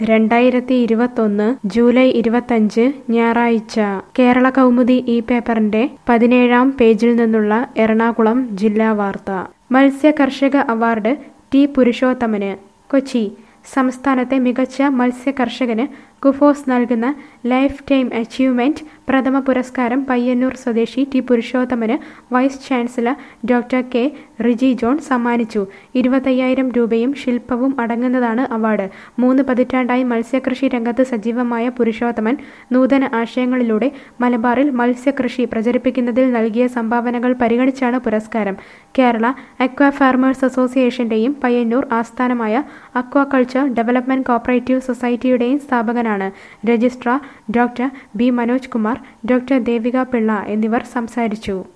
രണ്ടായിരത്തി ഇരുപത്തൊന്ന് ജൂലൈ ഇരുപത്തഞ്ച് ഞായറാഴ്ച കേരള കൗമുദി ഈ പേപ്പറിന്റെ പതിനേഴാം പേജിൽ നിന്നുള്ള എറണാകുളം ജില്ലാ വാർത്ത മത്സ്യ കർഷക അവാർഡ് ടി പുരുഷോത്തമന് കൊച്ചി സംസ്ഥാനത്തെ മികച്ച മത്സ്യ കർഷകന് കുഫോസ് നൽകുന്ന ലൈഫ് ടൈം അച്ചീവ്മെന്റ് പ്രഥമ പുരസ്കാരം പയ്യന്നൂർ സ്വദേശി ടി പുരുഷോത്തമന് vice chancellor doctor K Riji John സമ്മാനിച്ചു ഇരുപത്തയ്യായിരം രൂപയും ശില്പവും അടങ്ങുന്നതാണ് അവാർഡ് മൂന്ന് പതിറ്റാണ്ടായി മത്സ്യകൃഷി രംഗത്ത് സജീവമായ പുരുഷോത്തമൻ നൂതന ആശയങ്ങളിലൂടെ മലബാറിൽ മത്സ്യകൃഷി പ്രചരിപ്പിക്കുന്നതിൽ നൽകിയ സംഭാവനകൾ പരിഗണിച്ചാണ് പുരസ്കാരം കേരള അക്വാ ഫാർമേഴ്സ് അസോസിയേഷന്റെയും പയ്യന്നൂർ ആസ്ഥാനമായ അക്വാകൾച്ചർ ഡെവലപ്മെന്റ് കോപ്പറേറ്റീവ് സൊസൈറ്റിയുടെയും സ്ഥാപകനാണ് registrar doctor B Manoj Kumar doctor Devika Pillai എന്നിവർ സംസാരിച്ചു